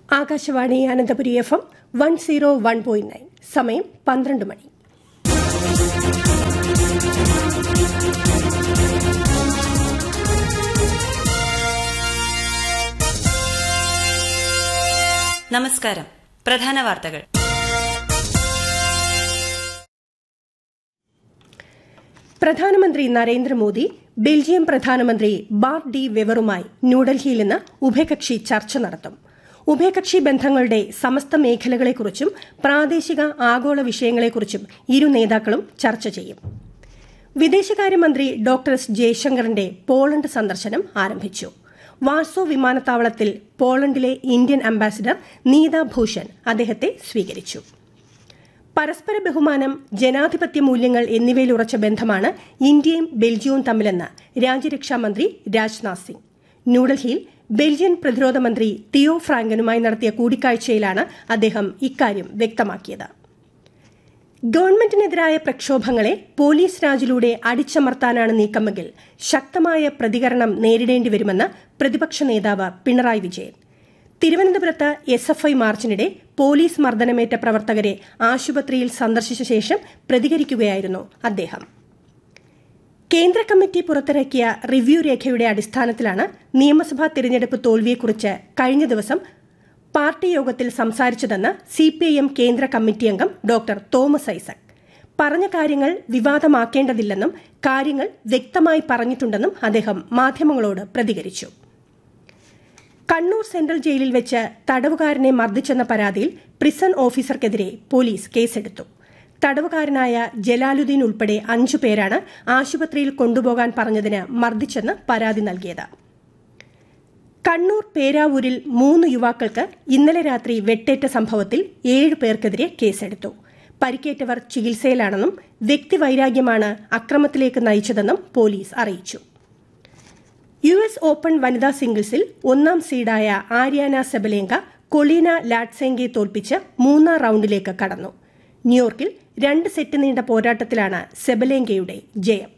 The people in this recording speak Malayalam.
Akashvani Ananthapuri F M one zero one point nine സമയം പന്ത്രണ്ട് മണി നമസ്കാരം പ്രധാന വാർത്തകൾ പ്രധാനമന്ത്രി നരേന്ദ്രമോദി ബെൽജിയം പ്രധാനമന്ത്രി ബാർട്ട് ഡി വെവറുമായി ന്യൂഡൽഹിയിൽ ഇന്ന് ഉഭയകക്ഷി ചർച്ച നടത്തും ഉഭയകക്ഷി ബന്ധങ്ങളുടെ സമസ്ത മേഖലകളെക്കുറിച്ചും പ്രാദേശിക ആഗോള വിഷയങ്ങളെക്കുറിച്ചും ഇരു നേതാക്കളും ചർച്ച ചെയ്യും വിദേശകാര്യമന്ത്രി ഡോക്ടർ എസ് ജയശങ്കറിന്റെ പോളണ്ട് സന്ദർശനം ആരംഭിച്ചു വാർസോ വിമാനത്താവളത്തിൽ പോളണ്ടിലെ ഇന്ത്യൻ അംബാസിഡർ നീത ഭൂഷൺ അദ്ദേഹത്തെ സ്വീകരിച്ചു പരസ്പര ബഹുമാനം ജനാധിപത്യ മൂല്യങ്ങൾ എന്നിവയിൽ ഉറച്ച ബന്ധമാണ് ഇന്ത്യയും ബെൽജിയവും തമ്മിലെന്ന് രാജ്യരക്ഷാമന്ത്രി രാജ്നാഥ് സിംഗ് ന്യൂഡൽഹിയിൽ ബെൽജിയൻ പ്രതിരോധ മന്ത്രി തിയോ ഫ്രാങ്കനുമായി നടത്തിയ കൂടിക്കാഴ്ചയിലാണ് അദ്ദേഹം ഇക്കാര്യം വ്യക്തമാക്കിയത് ഗവൺമെന്റിനെതിരായ പ്രക്ഷോഭങ്ങളെ പോലീസ് രാജിലൂടെ അടിച്ചമർത്താനാണ് നീക്കമെങ്കിൽ ശക്തമായ പ്രതികരണം നേരിടേണ്ടി വരുമെന്ന് പ്രതിപക്ഷ നേതാവ് പിണറായി വിജയൻ തിരുവനന്തപുരത്ത് എസ് എഫ് ഐ മാർച്ചിനിടെ പോലീസ് മർദ്ദനമേറ്റ പ്രവർത്തകരെ ആശുപത്രിയിൽ സന്ദർശിച്ച ശേഷം പ്രതികരിക്കുകയായിരുന്നു അദ്ദേഹം കേന്ദ്ര കമ്മിറ്റി പുറത്തിറക്കിയ റിവ്യൂ രേഖയുടെ അടിസ്ഥാനത്തിലാണ് നിയമസഭാ തിരഞ്ഞെടുപ്പ് തോൽവിയെക്കുറിച്ച് കഴിഞ്ഞ ദിവസം പാർട്ടി യോഗത്തിൽ സംസാരിച്ചതെന്ന് സിപിഐഎം കേന്ദ്ര കമ്മിറ്റി അംഗം ഡോക്ടർ തോമസ് ഐസക് പറഞ്ഞ കാര്യങ്ങൾ വിവാദമാക്കേണ്ടതില്ലെന്നും കാര്യങ്ങൾ വ്യക്തമായി പറഞ്ഞിട്ടുണ്ടെന്നും അദ്ദേഹം മാധ്യമങ്ങളോട് പ്രതികരിച്ചു കണ്ണൂർ സെൻട്രൽ ജയിലിൽ വെച്ച് തടവുകാരനെ മർദ്ദിച്ചെന്ന പരാതിയിൽ പ്രിസൺ ഓഫീസർക്കെതിരെ പോലീസ് കേസെടുത്തു തടവുകാരനായ ജലാലുദ്ദീൻ ഉൾപ്പെടെ അഞ്ചു പേരാണ് ആശുപത്രിയിൽ കൊണ്ടുപോകാൻ പറഞ്ഞതിന് മർദ്ദിച്ചെന്ന് പരാതി നൽകിയത് കണ്ണൂർ പേരാവൂരിൽ മൂന്ന് യുവാക്കൾക്ക് ഇന്നലെ രാത്രി വെട്ടേറ്റ സംഭവത്തിൽ ഏഴ് പേർക്കെതിരെ കേസെടുത്തു പരിക്കേറ്റവർ ചികിത്സയിലാണെന്നും വ്യക്തിവൈരാഗ്യമാണ് അക്രമത്തിലേക്ക് നയിച്ചതെന്നും പോലീസ് അറിയിച്ചു യു എസ് ഓപ്പൺ വനിതാ സിംഗിൾസിൽ ഒന്നാം സീഡായ ആര്യാന സെബലേങ്ക കൊളീന ലാറ്റ്സെങ്കയെ തോൽപ്പിച്ച് മൂന്നാം റൌണ്ടിലേക്ക് കടന്നു ന്യൂയോർക്കിൽ രണ്ട് സെറ്റ് നീണ്ട പോരാട്ടത്തിലാണ് സെബലേങ്കയുടെ ജയം